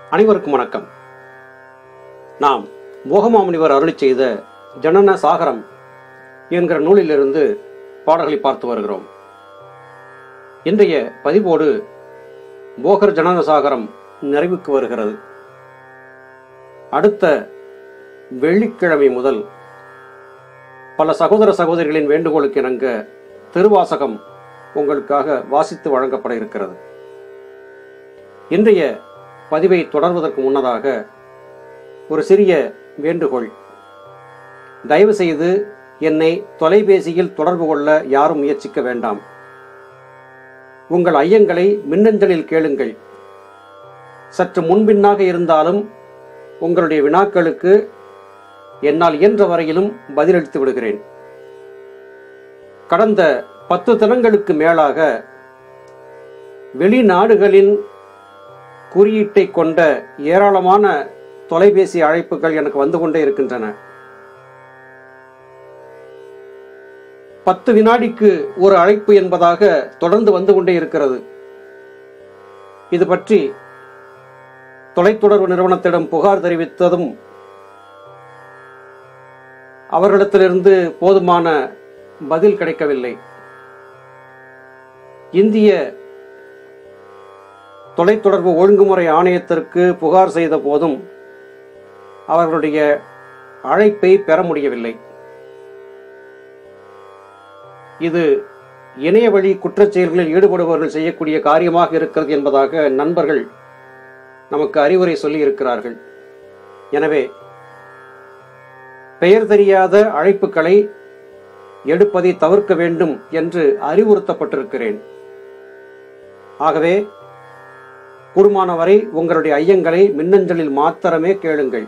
அனைவருக்கும் வணக்கம் நாம் மோகமாமுனிவர் அருளிச் செய்த ஜனன சாகரம் என்கிற நூலிலிருந்து பாடல்களை பார்த்து வருகிறோம் இன்றைய பதிவோடு போகர் ஜனன சாகரம் நிறைவுக்கு வருகிறது அடுத்த வெள்ளிக்கிழமை முதல் பல சகோதர சகோதரிகளின் வேண்டுகோளுக்கு இணங்க திருவாசகம் உங்களுக்காக வாசித்து வழங்கப்பட இருக்கிறது இன்றைய பதிவை தொடர்வதற்கு முன்னதாக ஒரு சிறிய வேண்டுகோள் தயவு செய்து என்னை தொலைபேசியில் தொடர்பு கொள்ள யாரும் முயற்சிக்க வேண்டாம் உங்கள் ஐயங்களை மின்னஞ்சலில் கேளுங்கள் சற்று முன்பின்னாக இருந்தாலும் உங்களுடைய வினாக்களுக்கு என்னால் இயன்ற வரையிலும் பதிலளித்து விடுகிறேன் கடந்த பத்து தினங்களுக்கு மேலாக வெளிநாடுகளின் குறியீட்டை கொண்ட ஏராளமான தொலைபேசி அழைப்புகள் எனக்கு வந்து கொண்டே இருக்கின்றன பத்து வினாடிக்கு ஒரு அழைப்பு என்பதாக தொடர்ந்து வந்து கொண்டே இருக்கிறது இது பற்றி தொலைத்தொடர்பு நிறுவனத்திடம் புகார் தெரிவித்ததும் அவர்களிடத்திலிருந்து போதுமான பதில் கிடைக்கவில்லை இந்திய தொலைத்தொடர்பு ஒழுங்குமுறை ஆணையத்திற்கு புகார் செய்த போதும் அவர்களுடைய அழைப்பை பெற முடியவில்லை இது இணைய வழி குற்றச் செயல்களில் ஈடுபடுபவர்கள் செய்யக்கூடிய காரியமாக இருக்கிறது என்பதாக நண்பர்கள் நமக்கு அறிவுரை சொல்லி இருக்கிறார்கள் எனவே பெயர் தெரியாத அழைப்புகளை எடுப்பதை தவிர்க்க வேண்டும் என்று அறிவுறுத்தப்பட்டிருக்கிறேன் ஆகவே கூடுமான வரை உங்களுடைய ஐயங்களை மின்னஞ்சலில் மாத்திரமே கேளுங்கள்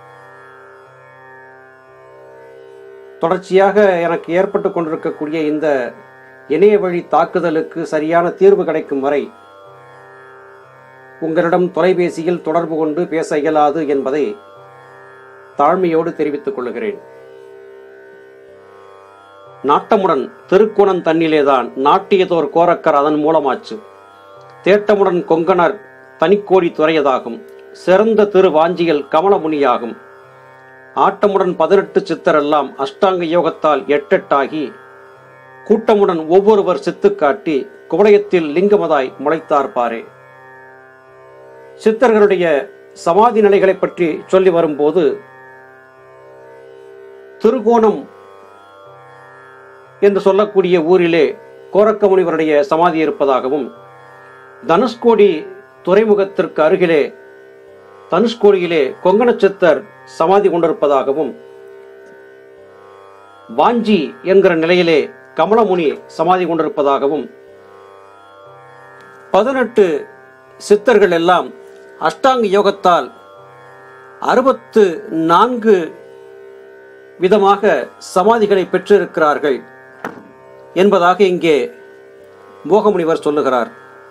தொடர்ச்சியாக எனக்கு ஏற்பட்டு கொண்டிருக்கக்கூடிய இந்த இணைய வழி தாக்குதலுக்கு சரியான தீர்வு கிடைக்கும் வரை உங்களிடம் தொலைபேசியில் தொடர்பு கொண்டு பேச இயலாது என்பதை தாழ்மையோடு தெரிவித்துக் கொள்கிறேன் நாட்டமுடன் திருக்குணம் தன்னிலேதான் நாட்டியதோர் கோரக்கர் அதன் மூலமாச்சு தேட்டமுடன் கொங்கணர் தனிக்கோடி துறையதாகும் சிறந்த திரு வாஞ்சியல் கமலமுனியாகும் ஆட்டமுடன் பதினெட்டு சித்தரெல்லாம் அஷ்டாங்க யோகத்தால் எட்டெட்டாகி கூட்டமுடன் ஒவ்வொருவர் சித்து காட்டி குவளையத்தில் லிங்கமதாய் முளைத்தார் பாரே சித்தர்களுடைய சமாதி நிலைகளை பற்றி சொல்லி வரும்போது திருகோணம் என்று சொல்லக்கூடிய ஊரிலே கோரக்க முனிவருடைய சமாதி இருப்பதாகவும் தனுஷ்கோடி துறைமுகத்திற்கு அருகிலே தனுஷ்கோடியிலே கொங்கண சித்தர் சமாதி கொண்டிருப்பதாகவும் வாஞ்சி என்கிற நிலையிலே கமலமுனி சமாதி கொண்டிருப்பதாகவும் பதினெட்டு சித்தர்கள் எல்லாம் அஷ்டாங்க யோகத்தால் அறுபத்து நான்கு விதமாக சமாதிகளை பெற்றிருக்கிறார்கள் என்பதாக இங்கே மோகமுனிவர் சொல்லுகிறார்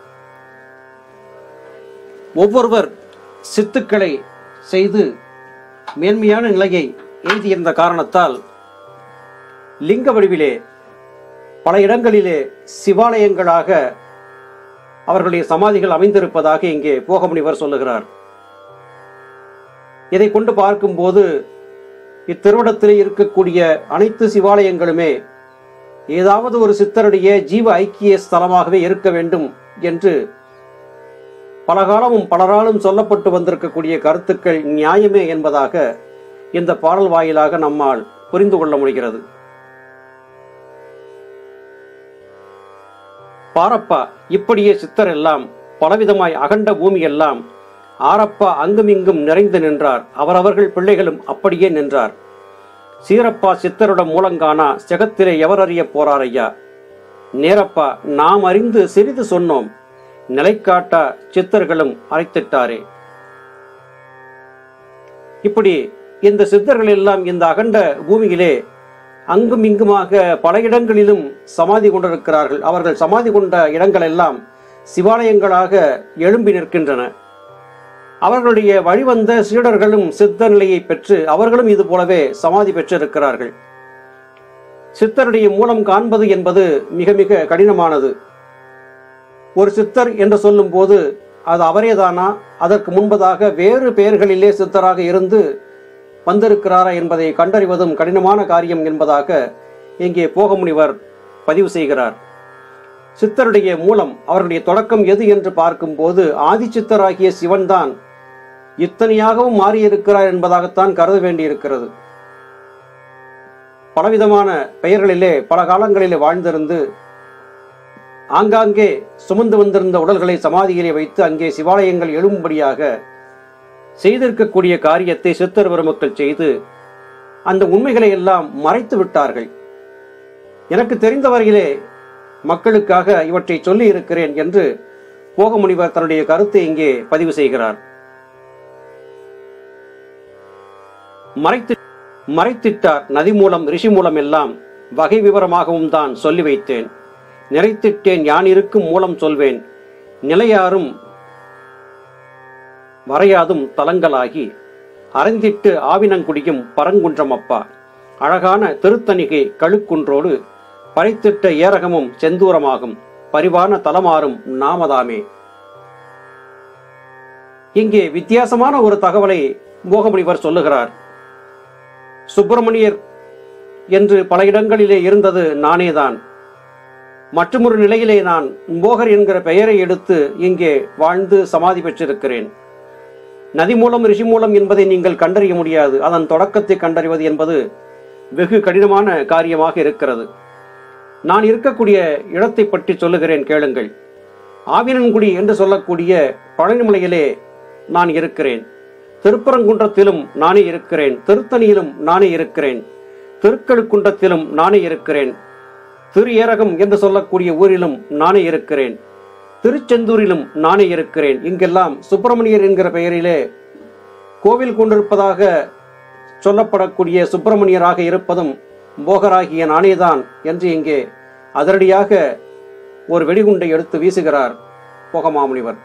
ஒவ்வொருவர் சித்துக்களை செய்து மேன்மையான நிலையை எழுதியிருந்த காரணத்தால் லிங்க வடிவிலே பல இடங்களிலே சிவாலயங்களாக அவர்களுடைய சமாதிகள் அமைந்திருப்பதாக இங்கே போகமுனிவர் சொல்லுகிறார் இதை கொண்டு பார்க்கும்போது இத்திருவிடத்திலே இருக்கக்கூடிய அனைத்து சிவாலயங்களுமே ஏதாவது ஒரு சித்தருடைய ஜீவ ஐக்கிய ஸ்தலமாகவே இருக்க வேண்டும் என்று பல காலமும் பலராலும் சொல்லப்பட்டு வந்திருக்கக்கூடிய கருத்துக்கள் நியாயமே என்பதாக இந்த பாடல் வாயிலாக நம்மால் புரிந்து கொள்ள முடிகிறது பாரப்பா இப்படியே சித்தர் எல்லாம் பலவிதமாய் அகண்ட பூமி எல்லாம் ஆரப்பா அங்குமிங்கும் நிறைந்து நின்றார் அவரவர்கள் பிள்ளைகளும் அப்படியே நின்றார் சீரப்பா சித்தருட மூலங்கானா செகத்திலே எவர் அறிய போறார் ஐயா நேரப்பா நாம் அறிந்து சிறிது சொன்னோம் நிலைக்காட்டா சித்தர்களும் அரைத்திட்டாரே இப்படி இந்த சித்தர்கள் எல்லாம் இந்த அகண்ட பூமியிலே அங்கும் இங்குமாக பல இடங்களிலும் சமாதி கொண்டிருக்கிறார்கள் அவர்கள் சமாதி கொண்ட இடங்கள் எல்லாம் சிவாலயங்களாக எழும்பி நிற்கின்றன அவர்களுடைய வழிவந்த சீடர்களும் சித்த நிலையை பெற்று அவர்களும் இது போலவே சமாதி பெற்றிருக்கிறார்கள் சித்தருடைய மூலம் காண்பது என்பது மிக மிக கடினமானது ஒரு சித்தர் என்று சொல்லும்போது அது அவரேதானா அதற்கு முன்பதாக வேறு பெயர்களிலே சித்தராக இருந்து வந்திருக்கிறாரா என்பதை கண்டறிவதும் கடினமான காரியம் என்பதாக இங்கே போகமுனிவர் பதிவு செய்கிறார் சித்தருடைய மூலம் அவருடைய தொடக்கம் எது என்று பார்க்கும்போது ஆதிச்சித்தராகிய சிவன்தான் இத்தனையாகவும் மாறியிருக்கிறார் என்பதாகத்தான் கருத வேண்டியிருக்கிறது பலவிதமான பெயர்களிலே பல காலங்களிலே வாழ்ந்திருந்து ஆங்காங்கே சுமந்து வந்திருந்த உடல்களை சமாதியிலே வைத்து அங்கே சிவாலயங்கள் எழும்படியாக செய்திருக்கக்கூடிய காரியத்தை சித்தர் பெருமக்கள் செய்து அந்த உண்மைகளை எல்லாம் மறைத்து விட்டார்கள் எனக்கு தெரிந்த வரையிலே மக்களுக்காக இவற்றை சொல்லி இருக்கிறேன் என்று போகமுனிவர் தன்னுடைய கருத்தை இங்கே பதிவு செய்கிறார் மறைத்து மறைத்திட்டார் நதி மூலம் ரிஷி மூலம் எல்லாம் வகை விவரமாகவும் தான் சொல்லி வைத்தேன் நிறைத்திட்டேன் யான் இருக்கும் மூலம் சொல்வேன் நிலையாரும் வரையாதும் தலங்களாகி அறந்திட்டு ஆவினங்குடியும் பரங்குன்றம் அப்பா அழகான திருத்தணிகை கழுக்குன்றோடு பறைத்திட்ட ஏரகமும் செந்தூரமாகும் பரிவான தலமாறும் நாமதாமே இங்கே வித்தியாசமான ஒரு தகவலை மோகமுனிவர் சொல்லுகிறார் சுப்பிரமணியர் என்று பல இடங்களிலே இருந்தது நானேதான் மற்றொரு நிலையிலே நான் மோகர் என்கிற பெயரை எடுத்து இங்கே வாழ்ந்து சமாதி பெற்றிருக்கிறேன் நதி மூலம் ரிஷி மூலம் என்பதை நீங்கள் கண்டறிய முடியாது அதன் தொடக்கத்தை கண்டறிவது என்பது வெகு கடினமான காரியமாக இருக்கிறது நான் இருக்கக்கூடிய இடத்தை பற்றி சொல்லுகிறேன் கேளுங்கள் ஆவினன்குடி என்று சொல்லக்கூடிய பழனிமலையிலே நான் இருக்கிறேன் திருப்பரங்குன்றத்திலும் நானே இருக்கிறேன் திருத்தணியிலும் நானே இருக்கிறேன் திருக்கழுக்குன்றத்திலும் நானே இருக்கிறேன் திரு ஏரகம் என்று சொல்லக்கூடிய ஊரிலும் நானே இருக்கிறேன் திருச்செந்தூரிலும் நானே இருக்கிறேன் இங்கெல்லாம் சுப்பிரமணியர் என்கிற பெயரிலே கோவில் கொண்டிருப்பதாக சொல்லப்படக்கூடிய சுப்பிரமணியராக இருப்பதும் போகராகிய நானேதான் என்று இங்கே அதிரடியாக ஒரு வெடிகுண்டை எடுத்து வீசுகிறார் போகமாமுனிவர்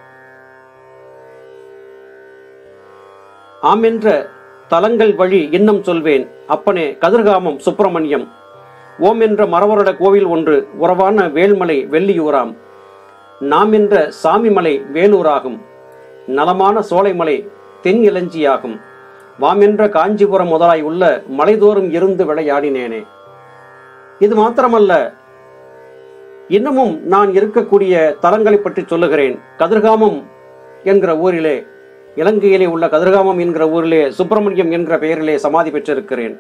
ஆமென்ற தலங்கள் வழி இன்னும் சொல்வேன் அப்பனே கதிர்காமம் சுப்பிரமணியம் ஓம் என்ற மரவருட கோவில் ஒன்று உறவான வேல்மலை வெள்ளியூராம் நாம் என்ற சாமிமலை வேலூராகும் நலமான சோலைமலை தென் இளஞ்சியாகும் வாமென்ற காஞ்சிபுரம் முதலாய் உள்ள மலைதோறும் இருந்து விளையாடினேனே இது மாத்திரமல்ல இன்னமும் நான் இருக்கக்கூடிய தலங்களை பற்றி சொல்லுகிறேன் கதிர்காமம் என்கிற ஊரிலே இலங்கையிலே உள்ள கதிர்காமம் என்கிற ஊரிலே சுப்பிரமணியம் என்கிற பெயரிலே சமாதி பெற்றிருக்கிறேன்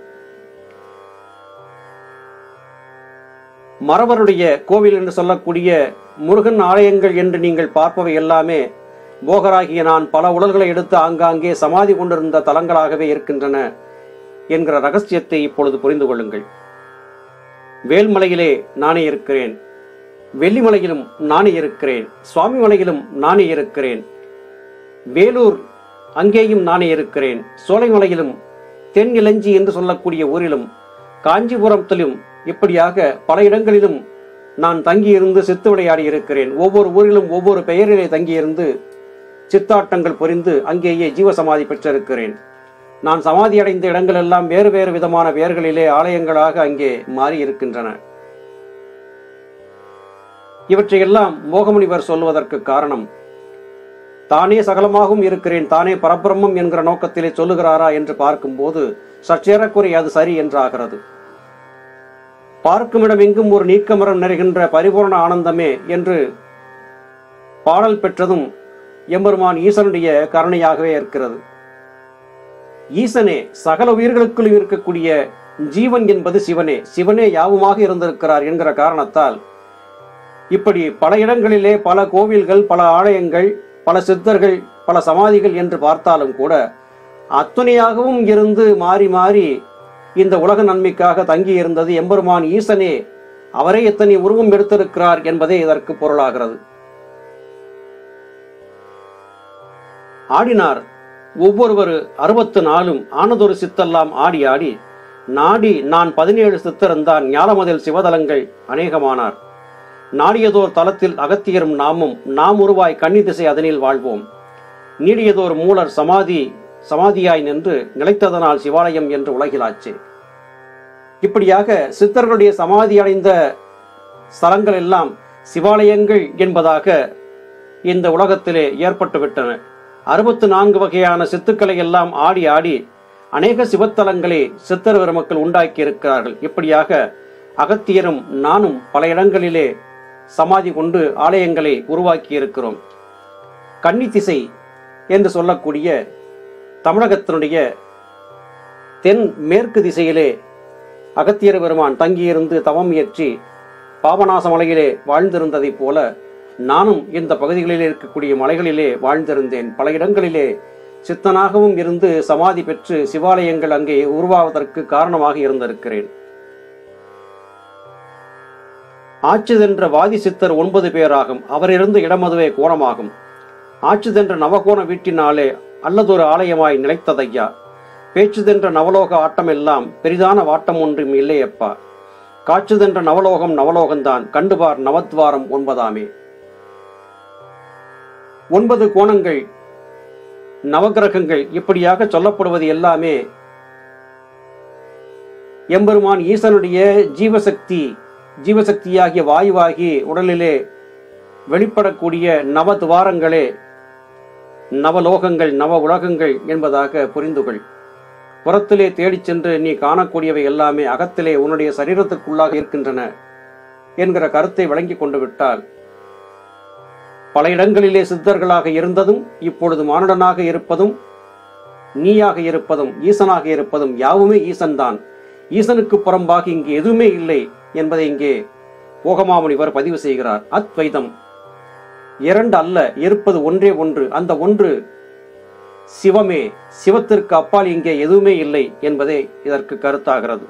மறவருடைய கோவில் என்று சொல்லக்கூடிய முருகன் ஆலயங்கள் என்று நீங்கள் பார்ப்பவை எல்லாமே போகராகிய நான் பல உடல்களை எடுத்து ஆங்காங்கே சமாதி கொண்டிருந்த தலங்களாகவே இருக்கின்றன என்கிற ரகசியத்தை இப்பொழுது புரிந்து கொள்ளுங்கள் வேல்மலையிலே நானே இருக்கிறேன் வெள்ளிமலையிலும் நானே இருக்கிறேன் சுவாமி மலையிலும் நானே இருக்கிறேன் வேலூர் அங்கேயும் நானே இருக்கிறேன் சோலைமலையிலும் தென் இளஞ்சி என்று சொல்லக்கூடிய ஊரிலும் காஞ்சிபுரத்திலும் இப்படியாக பல இடங்களிலும் நான் தங்கியிருந்து சித்து விளையாடி இருக்கிறேன் ஒவ்வொரு ஊரிலும் ஒவ்வொரு பெயரிலே தங்கியிருந்து சித்தாட்டங்கள் புரிந்து அங்கேயே ஜீவசமாதி பெற்றிருக்கிறேன் நான் சமாதி அடைந்த இடங்கள் எல்லாம் வேறு வேறு விதமான பெயர்களிலே ஆலயங்களாக அங்கே மாறி இருக்கின்றன இவற்றையெல்லாம் மோகமுனிவர் சொல்வதற்கு காரணம் தானே சகலமாகவும் இருக்கிறேன் தானே பரபிரம்மம் என்கிற நோக்கத்திலே சொல்லுகிறாரா என்று பார்க்கும்போது சற்றேறக்குறை அது சரி என்றாகிறது பார்க்குமிடம் எங்கும் ஒரு நீக்கமரம் நிறைகின்ற பரிபூர்ண ஆனந்தமே என்று பாடல் பெற்றதும் எம்பெருமான் ஈசனுடைய கருணையாகவே இருக்கிறது ஈசனே சகல உயிர்களுக்குள்ளும் இருக்கக்கூடிய ஜீவன் என்பது சிவனே சிவனே யாவுமாக இருந்திருக்கிறார் என்கிற காரணத்தால் இப்படி பல இடங்களிலே பல கோவில்கள் பல ஆலயங்கள் பல சித்தர்கள் பல சமாதிகள் என்று பார்த்தாலும் கூட அத்துணையாகவும் இருந்து மாறி மாறி இந்த உலக நன்மைக்காக தங்கி இருந்தது எம்பெருமான் ஈசனே அவரே எத்தனை உருவம் எடுத்திருக்கிறார் என்பதே இதற்கு பொருளாகிறது ஆடினார் ஒவ்வொருவர் அறுபத்து நாளும் ஆனதொரு சித்தெல்லாம் ஆடி ஆடி நாடி நான் பதினேழு சித்தரந்தான் ஞானமதில் சிவதலங்கள் அநேகமானார் நாடியதோர் தலத்தில் அகத்தியரும் நாமும் நாம் உருவாய் கன்னி திசை அதனில் வாழ்வோம் நீடியதோர் மூலர் சமாதி சமாதியாய் நின்று நிலைத்ததனால் சிவாலயம் என்று உலகிலாச்சு இப்படியாக சித்தர்களுடைய சமாதி அடைந்த ஸ்தலங்கள் எல்லாம் சிவாலயங்கள் என்பதாக இந்த உலகத்திலே ஏற்பட்டு விட்டன அறுபத்து நான்கு வகையான சித்துக்களை எல்லாம் ஆடி ஆடி அநேக சிவத்தலங்களை சித்தர் பெருமக்கள் உண்டாக்கி இருக்கிறார்கள் இப்படியாக அகத்தியரும் நானும் பல இடங்களிலே சமாதி கொண்டு ஆலயங்களை உருவாக்கி இருக்கிறோம் கன்னி திசை என்று சொல்லக்கூடிய தமிழகத்தினுடைய தென் மேற்கு திசையிலே அகத்தியர் பெருமான் தங்கியிருந்து தவம் இயற்றி பாபநாச மலையிலே வாழ்ந்திருந்ததைப் போல நானும் இந்த பகுதிகளிலே இருக்கக்கூடிய மலைகளிலே வாழ்ந்திருந்தேன் பல இடங்களிலே சித்தனாகவும் இருந்து சமாதி பெற்று சிவாலயங்கள் அங்கே உருவாவதற்கு காரணமாக இருந்திருக்கிறேன் ஆட்சிதென்ற வாதி சித்தர் ஒன்பது பேராகும் அவர் இருந்த இடமதுவே கோணமாகும் ஆட்சிதென்ற நவகோண வீட்டினாலே அல்லதொரு ஆலயமாய் நிலைத்ததையா பேச்சுதென்ற நவலோக ஆட்டமெல்லாம் பெரிதான வாட்டம் ஒன்றும் இல்லையப்பா காட்சுதென்ற நவலோகம் நவலோகம்தான் கண்டுபார் நவத்வாரம் ஒன்பதாமே ஒன்பது கோணங்கள் நவகிரகங்கள் இப்படியாக சொல்லப்படுவது எல்லாமே எம்பெருமான் ஈசனுடைய ஜீவசக்தி ஜீவசக்தியாகிய வாயுவாகி உடலிலே வெளிப்படக்கூடிய நவதுவாரங்களே நவலோகங்கள் நவ உலகங்கள் என்பதாக புரிந்துகொள் புறத்திலே தேடிச் சென்று நீ காணக்கூடியவை எல்லாமே அகத்திலே உன்னுடைய சரீரத்திற்குள்ளாக இருக்கின்றன என்கிற கருத்தை விளங்கிக் கொண்டு விட்டால் பல இடங்களிலே சித்தர்களாக இருந்ததும் இப்பொழுது மானுடனாக இருப்பதும் நீயாக இருப்பதும் ஈசனாக இருப்பதும் யாவுமே ஈசன்தான் ஈசனுக்கு புறம்பாக இங்கு எதுவுமே இல்லை என்பதை இங்கே போகமாமுனிவர் பதிவு செய்கிறார் அத்வைதம் இரண்டு அல்ல இருப்பது ஒன்றே ஒன்று அந்த ஒன்று சிவமே சிவத்திற்கு அப்பால் இங்கே எதுவுமே இல்லை என்பதே இதற்கு கருத்தாகிறது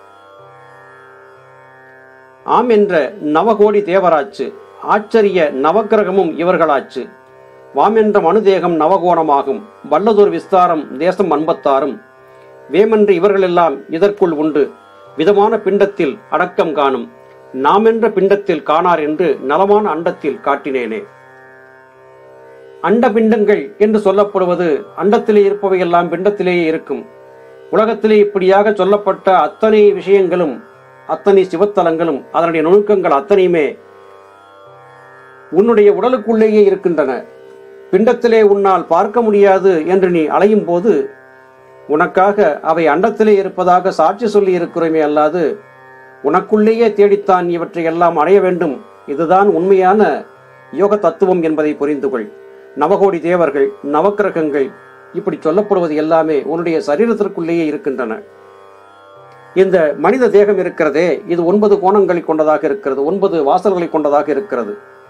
ஆம் என்ற நவகோடி தேவராச்சு ஆச்சரிய நவக்கிரகமும் இவர்களாச்சு வாமென்ற மனுதேகம் நவகோணமாகும் வல்லதொரு விஸ்தாரம் தேசம் அன்பத்தாரும் வேமென்று இவர்களெல்லாம் இதற்குள் உண்டு விதமான பிண்டத்தில் அடக்கம் காணும் நாமென்ற பிண்டத்தில் காணார் என்று நலமான அண்டத்தில் காட்டினேனே அண்ட பிண்டங்கள் என்று சொல்லப்படுவது அண்டத்திலே இருப்பவையெல்லாம் பிண்டத்திலேயே இருக்கும் உலகத்திலே இப்படியாக சொல்லப்பட்ட அத்தனை விஷயங்களும் அத்தனை சிவத்தலங்களும் அதனுடைய நுணுக்கங்கள் அத்தனையுமே உன்னுடைய உடலுக்குள்ளேயே இருக்கின்றன பிண்டத்திலே உன்னால் பார்க்க முடியாது என்று நீ அலையும் போது உனக்காக அவை அண்டத்திலே இருப்பதாக சாட்சி சொல்லி இருக்கிறோமே அல்லாது உனக்குள்ளேயே தேடித்தான் இவற்றை எல்லாம் அடைய வேண்டும் இதுதான் உண்மையான யோக தத்துவம் என்பதை புரிந்து கொள் நவகோடி தேவர்கள் நவக்கிரகங்கள் இப்படி சொல்லப்படுவது எல்லாமே உன்னுடைய சரீரத்திற்குள்ளேயே இருக்கின்றன இந்த மனித தேகம் இருக்கிறதே இது ஒன்பது கோணங்களை கொண்டதாக இருக்கிறது ஒன்பது வாசல்களை கொண்டதாக இருக்கிறது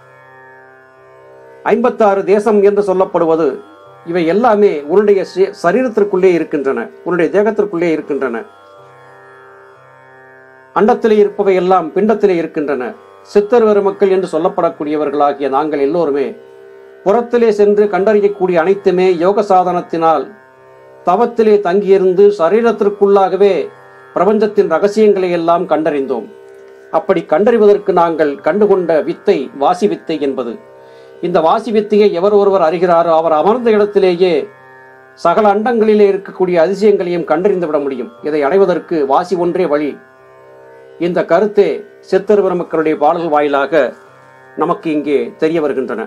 ஐம்பத்தாறு தேசம் என்று சொல்லப்படுவது இவை எல்லாமே உன்னுடைய சி- சரீரத்திற்குள்ளே இருக்கின்றன உன்னுடைய தேகத்திற்குள்ளே இருக்கின்றன அண்டத்திலே இருப்பவை எல்லாம் பிண்டத்திலே இருக்கின்றன சித்தர் பெருமக்கள் என்று சொல்லப்படக்கூடியவர்களாகிய நாங்கள் எல்லோருமே புறத்திலே சென்று கண்டறியக்கூடிய அனைத்துமே யோக சாதனத்தினால் தவத்திலே தங்கியிருந்து சரீரத்திற்குள்ளாகவே பிரபஞ்சத்தின் ரகசியங்களை எல்லாம் கண்டறிந்தோம் அப்படி கண்டறிவதற்கு நாங்கள் கண்டுகொண்ட வித்தை வாசி வித்தை என்பது இந்த வாசி வித்தையை எவர் ஒருவர் அறிகிறாரோ அவர் அமர்ந்த இடத்திலேயே சகல அண்டங்களிலே இருக்கக்கூடிய அதிசயங்களையும் கண்டறிந்து விட முடியும் இதை அடைவதற்கு வாசி ஒன்றே வழி இந்த கருத்தே சித்தர் பெருமக்களுடைய பாடல்கள் வாயிலாக நமக்கு இங்கே தெரிய வருகின்றன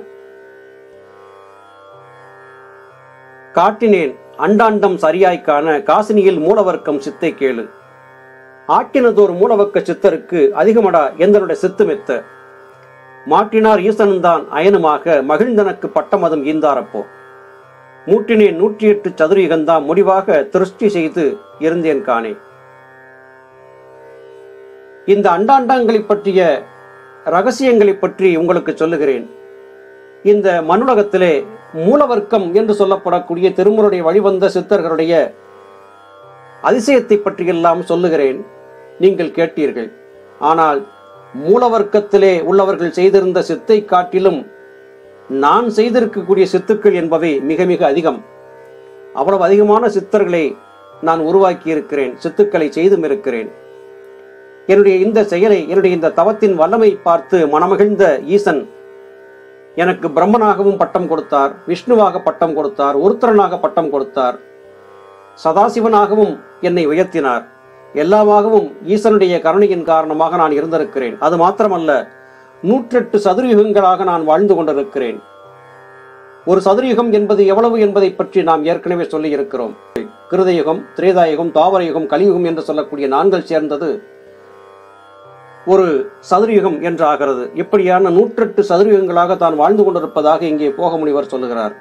காட்டினேன் அண்டாண்டம் சரியாய் காண காசினியில் மூலவர்க்கம் சித்தை கேளு ஆட்டினதோர் மூலவர்க்க சித்தருக்கு அதிகமடா எந்தனுடைய சித்து மெத்த மாட்டினார் ஈசனுந்தான் அயனுமாக மகிழ்ந்தனக்கு பட்டமதம் ஈந்தாரப்போ மூட்டினேன் நூற்றி எட்டு சதுரயுகந்தாம் முடிவாக திருஷ்டி செய்து இருந்தேன் காணே இந்த அண்டாண்டங்களை பற்றிய ரகசியங்களை பற்றி உங்களுக்கு சொல்லுகிறேன் இந்த மனுலகத்திலே மூலவர்க்கம் என்று சொல்லப்படக்கூடிய திருமுருடைய வழிவந்த சித்தர்களுடைய அதிசயத்தை பற்றியெல்லாம் சொல்லுகிறேன் நீங்கள் கேட்டீர்கள் ஆனால் மூலவர்க்கத்திலே உள்ளவர்கள் செய்திருந்த சித்தை காட்டிலும் நான் செய்திருக்கக்கூடிய சித்துக்கள் என்பவை மிக மிக அதிகம் அவ்வளவு அதிகமான சித்தர்களை நான் உருவாக்கி இருக்கிறேன் சித்துக்களை செய்தும் இருக்கிறேன் என்னுடைய இந்த செயலை என்னுடைய இந்த தவத்தின் வல்லமை பார்த்து மனமகிழ்ந்த ஈசன் எனக்கு பிரம்மனாகவும் பட்டம் கொடுத்தார் விஷ்ணுவாக பட்டம் கொடுத்தார் உருத்திரனாக பட்டம் கொடுத்தார் சதாசிவனாகவும் என்னை உயர்த்தினார் எல்லாமாகவும் ஈசனுடைய கருணையின் காரணமாக நான் இருந்திருக்கிறேன் அது மாத்திரமல்ல நூற்றெட்டு சதுரயுகங்களாக நான் வாழ்ந்து கொண்டிருக்கிறேன் ஒரு சதுரயுகம் என்பது எவ்வளவு என்பதை பற்றி நாம் ஏற்கனவே சொல்லி இருக்கிறோம் கிருதயுகம் திரேதாயுகம் தாவரயுகம் கலியுகம் என்று சொல்லக்கூடிய நான்கள் சேர்ந்தது ஒரு சதுரயுகம் என்று ஆகிறது இப்படியான நூற்றெட்டு சதுரயுகங்களாக தான் வாழ்ந்து கொண்டிருப்பதாக இங்கே போக முனிவர் சொல்லுகிறார்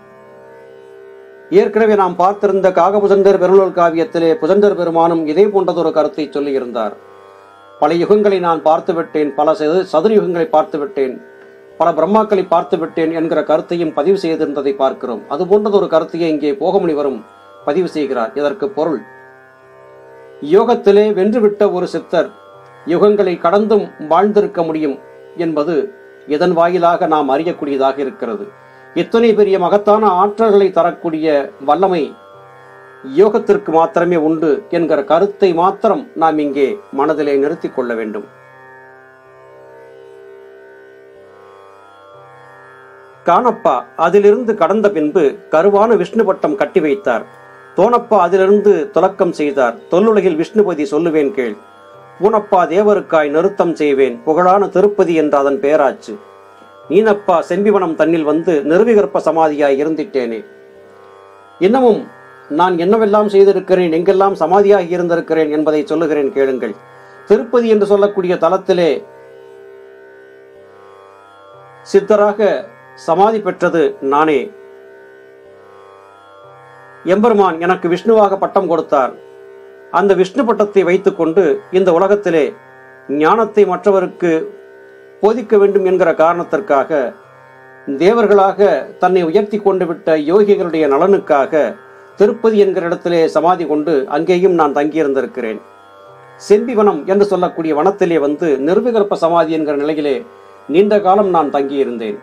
ஏற்கனவே நாம் பார்த்திருந்த காகபுஜண்டர் பெருநூல் காவியத்திலே புஜண்டர் பெருமானும் இதே போன்றதொரு கருத்தை சொல்லியிருந்தார் பல யுகங்களை நான் பார்த்து விட்டேன் பல சது- சதுரயுகங்களை பார்த்து விட்டேன் பல பிரம்மாக்களை பார்த்து விட்டேன் என்கிற கருத்தையும் பதிவு செய்திருந்ததை பார்க்கிறோம் அது போன்றதொரு கருத்தையே இங்கே போகமுனிவரும் பதிவு செய்கிறார் இதற்கு பொருள் யோகத்திலே வென்றுவிட்ட ஒரு சித்தர் யுகங்களை கடந்தும் வாழ்ந்திருக்க முடியும் என்பது இதன் வாயிலாக நாம் அறியக்கூடியதாக இருக்கிறது இத்தனை பெரிய மகத்தான ஆற்றல்களை தரக்கூடிய வல்லமை யோகத்திற்கு மாத்திரமே உண்டு என்கிற கருத்தை மாத்திரம் நாம் இங்கே மனதிலே நிறுத்திக் கொள்ள வேண்டும் காணப்பா அதிலிருந்து கடந்த பின்பு கருவான விஷ்ணு பட்டம் கட்டி வைத்தார் தோணப்பா அதிலிருந்து துலக்கம் செய்தார் தொல்லுலகில் விஷ்ணுபதி சொல்லுவேன் கேள் பூனப்பா தேவருக்காய் நிறுத்தம் செய்வேன் புகழான திருப்பதி என்ற அதன் பெயராச்சு நீனப்பா செம்பிவனம் தன்னில் வந்து நிறுவிகற்ப சமாதியாய் இருந்திட்டேனே இன்னமும் நான் என்னவெல்லாம் செய்திருக்கிறேன் எங்கெல்லாம் சமாதியாகி இருந்திருக்கிறேன் என்பதை சொல்லுகிறேன் கேளுங்கள் திருப்பதி என்று சொல்லக்கூடிய தலத்திலே சித்தராக சமாதி பெற்றது நானே எம்பெருமான் எனக்கு விஷ்ணுவாக பட்டம் கொடுத்தார் அந்த விஷ்ணு பட்டத்தை வைத்துக்கொண்டு இந்த உலகத்திலே ஞானத்தை மற்றவருக்கு போதிக்க வேண்டும் என்கிற காரணத்திற்காக தேவர்களாக தன்னை உயர்த்தி கொண்டு விட்ட யோகிகளுடைய நலனுக்காக திருப்பதி என்கிற இடத்திலே சமாதி கொண்டு அங்கேயும் நான் தங்கியிருந்திருக்கிறேன் செம்பிவனம் என்று சொல்லக்கூடிய வனத்திலே வந்து நிர்விகற்ப சமாதி என்கிற நிலையிலே நீண்ட காலம் நான் தங்கியிருந்தேன்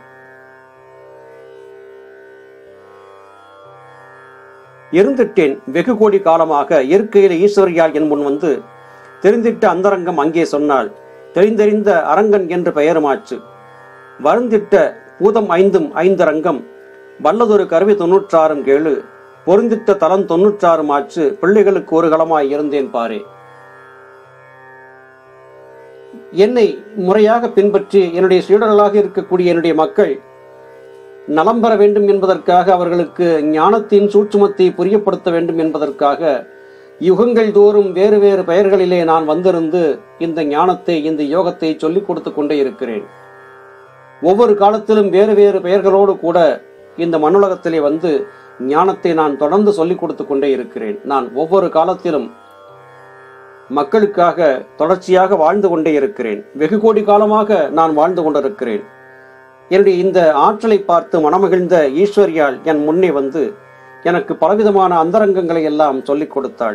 இருந்திட்டேன் வெகு கோடி காலமாக இயற்கையில ஈஸ்வரியால் என் முன் வந்து தெரிந்திட்ட அந்தரங்கம் அங்கே சொன்னாள் தெரிந்தெறிந்த அரங்கன் என்று பெயருமாச்சு வருந்திட்ட பூதம் ஐந்தும் ஐந்தரங்கம் வல்லதொரு கருவி தொன்னூற்றாறும் கேளு பொருந்திட்ட தலம் தொன்னூற்றாறும் ஆச்சு பிள்ளைகளுக்கு ஒரு களமாய் இருந்தேன் பாரே என்னை முறையாக பின்பற்றி என்னுடைய சீடர்களாக இருக்கக்கூடிய என்னுடைய மக்கள் நலம் பெற வேண்டும் என்பதற்காக அவர்களுக்கு ஞானத்தின் சூட்சுமத்தை புரியப்படுத்த வேண்டும் என்பதற்காக யுகங்கள் தோறும் வேறு வேறு பெயர்களிலே நான் வந்திருந்து இந்த ஞானத்தை இந்த யோகத்தை சொல்லிக் கொடுத்து கொண்டே இருக்கிறேன் ஒவ்வொரு காலத்திலும் வேறு வேறு பெயர்களோடு கூட இந்த மண்ணுலகத்திலே வந்து ஞானத்தை நான் தொடர்ந்து சொல்லிக் கொடுத்து கொண்டே இருக்கிறேன் நான் ஒவ்வொரு காலத்திலும் மக்களுக்காக தொடர்ச்சியாக வாழ்ந்து கொண்டே இருக்கிறேன் வெகு கோடி காலமாக நான் வாழ்ந்து கொண்டிருக்கிறேன் என்னுடைய இந்த ஆற்றலை பார்த்து மனமகிழ்ந்த ஈஸ்வரியால் என் முன்னே வந்து எனக்கு பலவிதமான அந்தரங்கங்களை எல்லாம் சொல்லிக் கொடுத்தாள்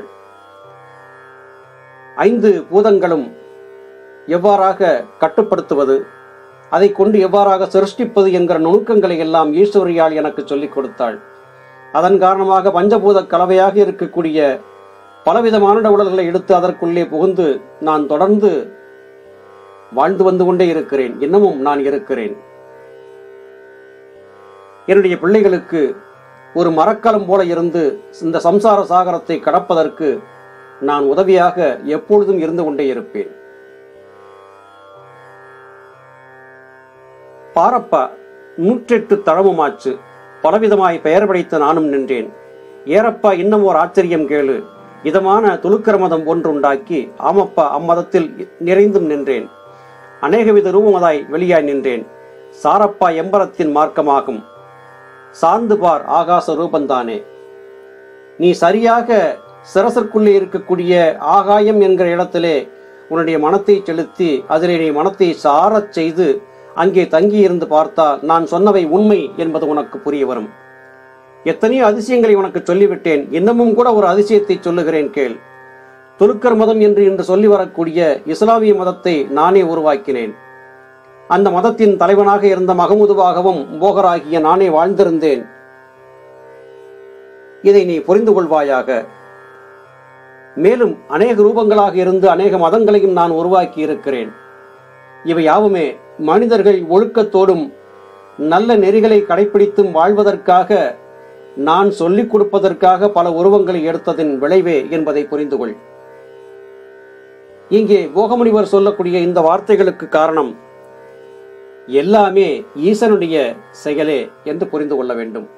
ஐந்து பூதங்களும் எவ்வாறாக கட்டுப்படுத்துவது அதை கொண்டு எவ்வாறாக சிருஷ்டிப்பது என்கிற நுணுக்கங்களை எல்லாம் ஈஸ்வரியால் எனக்கு சொல்லிக் கொடுத்தாள் அதன் காரணமாக பஞ்சபூத கலவையாக இருக்கக்கூடிய பலவிதமான உடல்களை எடுத்து அதற்குள்ளே புகுந்து நான் தொடர்ந்து வாழ்ந்து வந்து கொண்டே இருக்கிறேன் இன்னமும் நான் இருக்கிறேன் என்னுடைய பிள்ளைகளுக்கு ஒரு மரக்கலம் போல இருந்து இந்த சம்சார சாகரத்தை கடப்பதற்கு நான் உதவியாக எப்பொழுதும் இருந்து கொண்டே இருப்பேன் பாரப்பா நூற்றெட்டு தளமுமாச்சு பலவிதமாய் பெயர் படைத்து நானும் நின்றேன் ஏறப்பா இன்னும் ஒரு ஆச்சரியம் கேளு இதமான துலுக்கர மதம் ஒன்றுண்டாக்கி ஆமப்பா அம்மதத்தில் நிறைந்தும் நின்றேன் அநேகவித ரூபமதாய் வெளியாய் நின்றேன் சாரப்பா எம்பரத்தின் மார்க்கமாகும் சார்ந்து பார் ஆகாச ரூபந்தானே நீ சரியாக சிரசற்குள்ளே இருக்கக்கூடிய ஆகாயம் என்கிற இடத்திலே உன்னுடைய மனத்தை செலுத்தி அதிலே நீ மனத்தை சாரச் செய்து அங்கே தங்கி இருந்து பார்த்தால் நான் சொன்னவை உண்மை என்பது உனக்கு புரிய வரும் எத்தனையோ அதிசயங்களை உனக்கு சொல்லிவிட்டேன் இன்னமும் கூட ஒரு அதிசயத்தை சொல்லுகிறேன் கேள் துலுக்கர் மதம் என்று இன்று சொல்லி வரக்கூடிய இஸ்லாமிய மதத்தை நானே உருவாக்கினேன் அந்த மதத்தின் தலைவனாக இருந்த மகமுதுவாகவும் போகராகிய நானே வாழ்ந்திருந்தேன் இதை நீ புரிந்து கொள்வாயாக மேலும் அநேக ரூபங்களாக இருந்து அநேக மதங்களையும் நான் உருவாக்கி இருக்கிறேன் இவை யாவுமே மனிதர்கள் ஒழுக்கத்தோடும் நல்ல நெறிகளை கடைபிடித்தும் வாழ்வதற்காக நான் சொல்லிக் கொடுப்பதற்காக பல உருவங்களை எடுத்ததின் விளைவே என்பதை புரிந்து கொள் இங்கே போகமுனிவர் சொல்லக்கூடிய இந்த வார்த்தைகளுக்கு காரணம் எல்லாமே ஈசனுடைய செயலே என்று புரிந்து கொள்ள வேண்டும்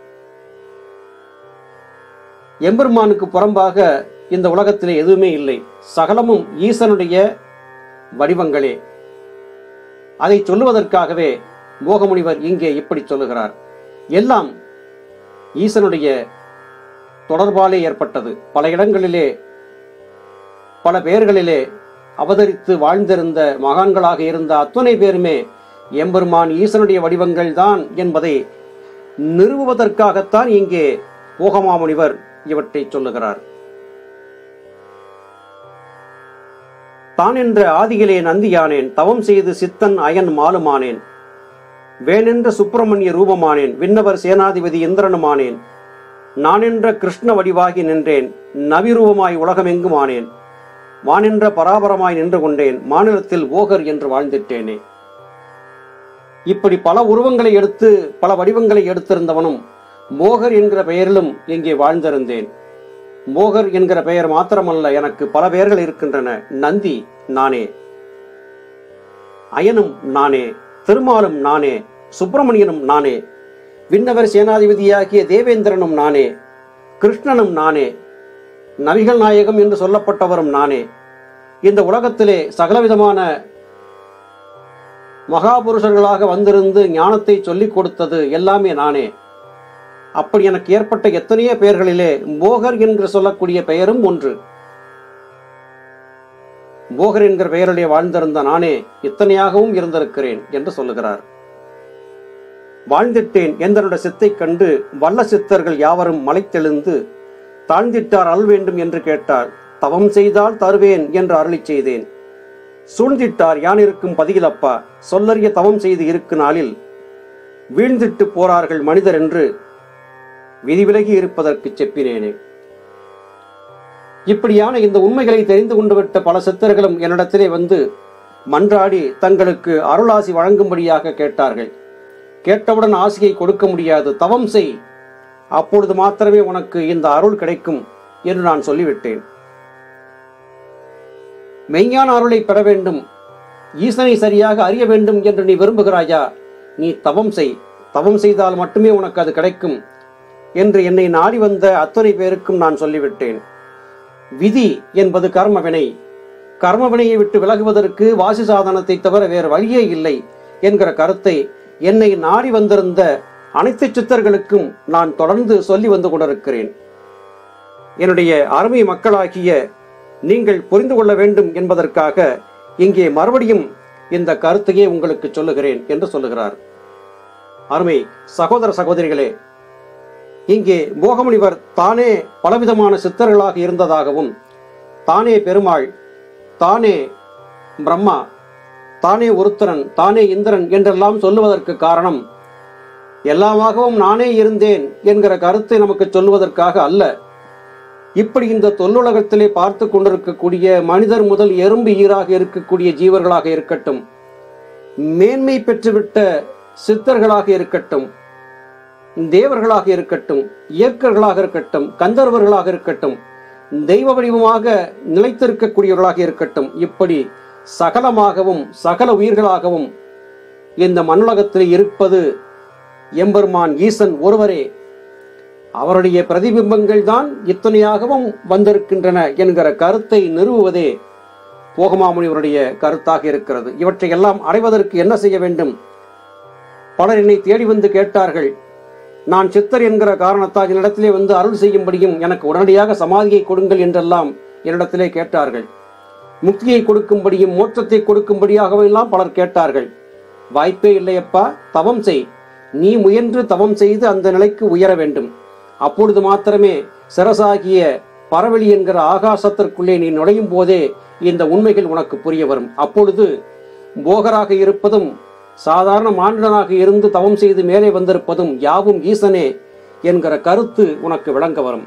எம்பெருமானுக்கு புறம்பாக இந்த உலகத்திலே எதுவுமே இல்லை சகலமும் ஈசனுடைய வடிவங்களே அதை சொல்லுவதற்காகவே மோகமுனிவர் இங்கே இப்படி சொல்லுகிறார் எல்லாம் ஈசனுடைய தொடர்பாலே ஏற்பட்டது பல இடங்களிலே பல பெயர்களிலே அவதரித்து வாழ்ந்திருந்த மகான்களாக இருந்த அத்துணை பேருமே எம்பெருமான் ஈசனுடைய வடிவங்கள் தான் என்பதை நிறுவுவதற்காகத்தான் இங்கே போகமாமுனிவர் இவற்றை சொல்லுகிறார் தான் என்ற ஆதியிலே நந்தியானேன் தவம் செய்து சித்தன் அயன் மாலுமானேன் வேணென்ற சுப்பிரமணிய ரூபமானேன் விண்ணவர் சேனாதிபதி இந்திரனுமானேன் நானென்ற கிருஷ்ண வடிவாகி நின்றேன் நவிரூபமாய் உலகமெங்குமானேன் வானென்ற பராபரமாய் நின்று கொண்டேன் மாநிலத்தில் ஓகர் என்று வாழ்ந்திட்டேனே இப்படி பல உருவங்களை எடுத்து பல வடிவங்களை எடுத்திருந்தவனும் மோகர் என்கிற பெயரிலும் இங்கே வாழ்ந்திருந்தேன் மோகர் என்கிற பெயர் மாத்திரமல்ல எனக்கு பல பெயர்கள் இருக்கின்றன நந்தி நானே அயனும் நானே திருமாலும் நானே சுப்பிரமணியனும் நானே விண்ணவர் சேனாதிபதியாகிய தேவேந்திரனும் நானே கிருஷ்ணனும் நானே நபிகள் நாயகம் என்று சொல்லப்பட்டவரும் நானே இந்த உலகத்திலே சகலவிதமான மகாபுருஷர்களாக வந்திருந்து ஞானத்தை சொல்லிக் கொடுத்தது எல்லாமே நானே அப்படி எனக்கு ஏற்பட்ட எத்தனையோ பெயர்களிலே போகர் என்று சொல்லக்கூடிய பெயரும் ஒன்று போகர் என்கிற பெயரிலே வாழ்ந்திருந்த நானே இத்தனையாகவும் இருந்திருக்கிறேன் என்று சொல்லுகிறார் வாழ்ந்திட்டேன் எந்தனுடைய சித்தைக் கண்டு வல்ல சித்தர்கள் யாவரும் மலைத்தெழுந்து தாழ்ந்திட்டார் அருள் வேண்டும் என்று கேட்டார் தவம் செய்தால் தருவேன் என்று அருளிச் செய்தேன் சூழ்ந்திட்டார் யான் இருக்கும் பதிகிலப்பா சொல்லறிய தவம் செய்து இருக்கு நாளில் வீழ்ந்திட்டு போறார்கள் மனிதர் என்று விதிவிலகி இருப்பதற்கு செப்பினேனே இப்படியான இந்த உண்மைகளை தெரிந்து கொண்டு விட்ட பல சித்தர்களும் என்னிடத்திலே வந்து மன்றாடி தங்களுக்கு அருளாசி வழங்கும்படியாக கேட்டார்கள் கேட்டவுடன் ஆசையை கொடுக்க முடியாது தவம் செய் அப்பொழுது மாத்திரமே உனக்கு இந்த அருள் கிடைக்கும் என்று நான் சொல்லிவிட்டேன் மெய்ஞான அருளை பெற வேண்டும் ஈசனை சரியாக அறிய வேண்டும் என்று நீ விரும்புகிறாயா நீ தவம் செய் தவம் செய்தால் மட்டுமே உனக்கு அது கிடைக்கும் என்று என்னை நாடி வந்த அத்தனை பேருக்கும் நான் சொல்லிவிட்டேன் விதி என்பது கர்மவினை கர்மவினையை விட்டு விலகுவதற்கு வாசி சாதனத்தை தவிர வேறு வழியே இல்லை என்கிற கருத்தை என்னை நாடி வந்திருந்த அனைத்து சித்தர்களுக்கும் நான் தொடர்ந்து சொல்லி வந்து கொண்டிருக்கிறேன் என்னுடைய அருமை மக்களாகிய நீங்கள் புரிந்து கொள்ள வேண்டும் என்பதற்காக இங்கே மறுபடியும் இந்த கருத்தையே உங்களுக்கு சொல்லுகிறேன் என்று சொல்லுகிறார் அருமை சகோதர சகோதரிகளே இங்கே மோகமுனிவர் தானே பலவிதமான சித்தர்களாக இருந்ததாகவும் தானே பெருமாள் தானே பிரம்மா தானே ஒருத்தரன் தானே இந்திரன் என்றெல்லாம் சொல்லுவதற்கு காரணம் எல்லாமாகவும் நானே இருந்தேன் என்கிற கருத்தை நமக்கு சொல்லுவதற்காக அல்ல இப்படி இந்த தொல்லுலகத்திலே பார்த்து கொண்டிருக்கக்கூடிய மனிதர் முதல் எறும்பு ஈராக இருக்கக்கூடிய ஜீவர்களாக இருக்கட்டும் மேன்மை பெற்றுவிட்ட சித்தர்களாக இருக்கட்டும் தேவர்களாக இருக்கட்டும் இயற்கர்களாக இருக்கட்டும் கந்தர்வர்களாக இருக்கட்டும் தெய்வ வடிவமாக நிலைத்திருக்கக்கூடியவர்களாக இருக்கட்டும் இப்படி சகலமாகவும் சகல உயிர்களாகவும் இந்த மண்ணுலகத்தில் இருப்பது எம்பெருமான் ஈசன் ஒருவரே அவருடைய பிரதிபிம்பங்கள் தான் இத்தனையாகவும் வந்திருக்கின்றன என்கிற கருத்தை நிறுவுவதே போகமாமுனிவருடைய கருத்தாக இருக்கிறது இவற்றை எல்லாம் அடைவதற்கு என்ன செய்ய வேண்டும் பலர் என்னை தேடி வந்து கேட்டார்கள் நான் சித்தர் என்கிற காரணத்தால் என்னிடத்திலே வந்து அருள் செய்யும்படியும் எனக்கு உடனடியாக சமாதியை கொடுங்கள் என்றெல்லாம் என்னிடத்திலே கேட்டார்கள் முக்தியை கொடுக்கும்படியும் மோட்சத்தை கொடுக்கும்படியாகவும் எல்லாம் பலர் கேட்டார்கள் வாய்ப்பே இல்லையப்பா தவம் செய் நீ முயன்று தவம் செய்து அந்த நிலைக்கு உயர வேண்டும் அப்பொழுது மாத்திரமே சிரசாகிய பரவெளி என்கிற ஆகாசத்திற்குள்ளே நீ நுழையும் போதே இந்த உண்மைகள் உனக்கு புரிய வரும் அப்பொழுது போகராக இருப்பதும் சாதாரண மானிடனாக இருந்து தவம் செய்து மேலே வந்திருப்பதும் யாவும் ஈசனே என்கிற கருத்து உனக்கு விளங்க வரும்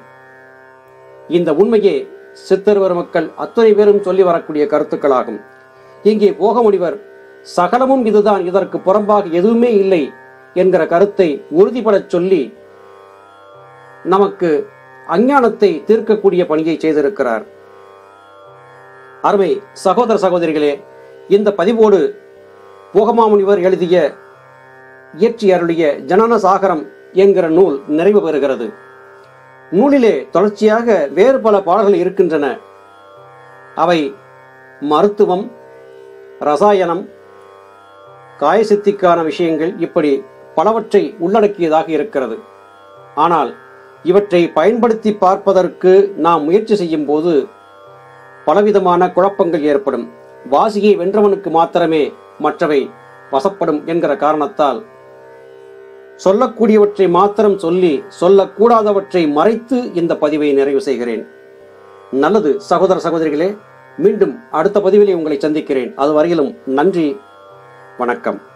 இந்த உண்மையே சித்தர்வர் மக்கள் அத்தனை பேரும் சொல்லி வரக்கூடிய கருத்துக்களாகும் இங்கே போகமுடிவர் சகலமும் இதுதான் இதற்கு புறம்பாக எதுவுமே இல்லை என்கிற கருத்தை உறுதிபடச் சொல்லி நமக்கு அஞ்ஞானத்தை தீர்க்கக்கூடிய பணியை செய்திருக்கிறார் அருமை சகோதர சகோதரிகளே இந்த பதிவோடு போகமாமுனிவர் எழுதிய இயற்றி அருளிய ஜனன சாகரம் என்கிற நூல் நிறைவு பெறுகிறது நூலிலே தொடர்ச்சியாக வேறு பல பாடல்கள் இருக்கின்றன அவை மருத்துவம் ரசாயனம் காயசித்திக்கான விஷயங்கள் இப்படி பலவற்றை உள்ளடக்கியதாக இருக்கிறது ஆனால் இவற்றை பயன்படுத்தி பார்ப்பதற்கு நாம் முயற்சி செய்யும் போது பலவிதமான குழப்பங்கள் ஏற்படும் வாசியை வென்றவனுக்கு மாத்திரமே மற்றவை வசப்படும் என்கிற காரணத்தால் சொல்லக்கூடியவற்றை மாத்திரம் சொல்லி சொல்லக்கூடாதவற்றை மறைத்து இந்த பதிவை நிறைவு செய்கிறேன் நல்லது சகோதர சகோதரிகளே மீண்டும் அடுத்த பதிவிலே உங்களை சந்திக்கிறேன் அதுவரையிலும் நன்றி வணக்கம்